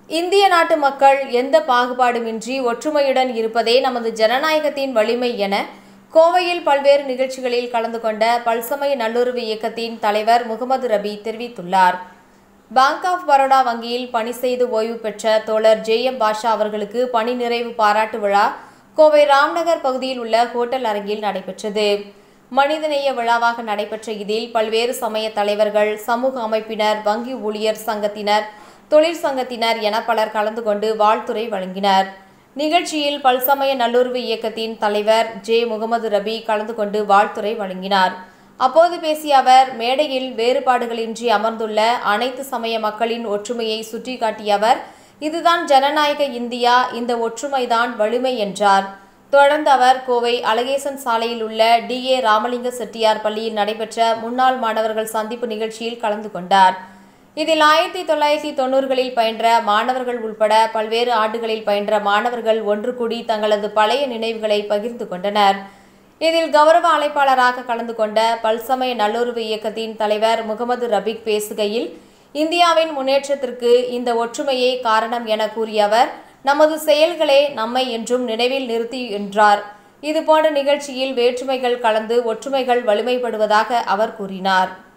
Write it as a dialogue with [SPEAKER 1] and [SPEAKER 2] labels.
[SPEAKER 1] இந்திய நாட்டு மக்கள் எந்த பாகுபாடுமின்றி ஒற்றுமையுடன் இருப்பதே நமது ஜனநாயகத்தின் வலிமை என கோவையில் பல்வேறு நிகழ்ச்சிகளில் கலந்து கொண்ட பல்சமய நல்லுறவு இயக்கத்தின் தலைவர் முகமது ரபி தெரிவித்துள்ளார் பேங்க் ஆஃப் பரோடா வங்கியில் பணி செய்து ஓய்வு பெற்ற தோழர் ஜே எம் பாஷா அவர்களுக்கு பணி நிறைவு பாராட்டு விழா கோவை ராம்நகர் பகுதியில் உள்ள ஹோட்டல் அரங்கில் நடைபெற்றது மனிதநேய விழாவாக நடைபெற்ற இதில் பல்வேறு சமய தலைவர்கள் சமூக அமைப்பினர் வங்கி ஊழியர் சங்கத்தினர் தொழிற்சங்கத்தினர் என பலர் கலந்து கொண்டு வாழ்த்துரை வழங்கினர் நிகழ்ச்சியில் பல்சமய நல்லுறவு இயக்கத்தின் தலைவர் ஜே முகமது ரபி கலந்து கொண்டு வாழ்த்துரை வழங்கினார் அப்போது பேசிய அவர் மேடையில் வேறுபாடுகளின்றி அமர்ந்துள்ள அனைத்து சமய மக்களின் ஒற்றுமையை சுட்டிக்காட்டிய அவர் இதுதான் ஜனநாயக இந்தியா இந்த ஒற்றுமைதான் வலிமை என்றார் தொடர்ந்து அவர் கோவை அழகேசன் சாலையில் உள்ள டி ஏ ராமலிங்க செட்டியார் பள்ளியில் நடைபெற்ற முன்னாள் மாணவர்கள் சந்திப்பு நிகழ்ச்சியில் கலந்து கொண்டார் இதில் ஆயிரத்தி தொள்ளாயிரத்தி தொண்ணூறுகளில் பயின்ற மாணவர்கள் உள்பட பல்வேறு ஆண்டுகளில் பயின்ற மாணவர்கள் ஒன்று கூடி தங்களது பழைய நினைவுகளை பகிர்ந்து கொண்டனர் இதில் கௌரவ அழைப்பாளராக கலந்து கொண்ட பல்சமய நல்லுறவு இயக்கத்தின் தலைவர் முகமது ரபீக் பேசுகையில் இந்தியாவின் முன்னேற்றத்திற்கு இந்த ஒற்றுமையே காரணம் என கூறிய அவர் நமது செயல்களே நம்மை என்றும் நினைவில் நிறுத்தி என்றார் இதுபோன்ற நிகழ்ச்சியில் வேற்றுமைகள் கலந்து ஒற்றுமைகள் வலிமைப்படுவதாக அவர் கூறினார்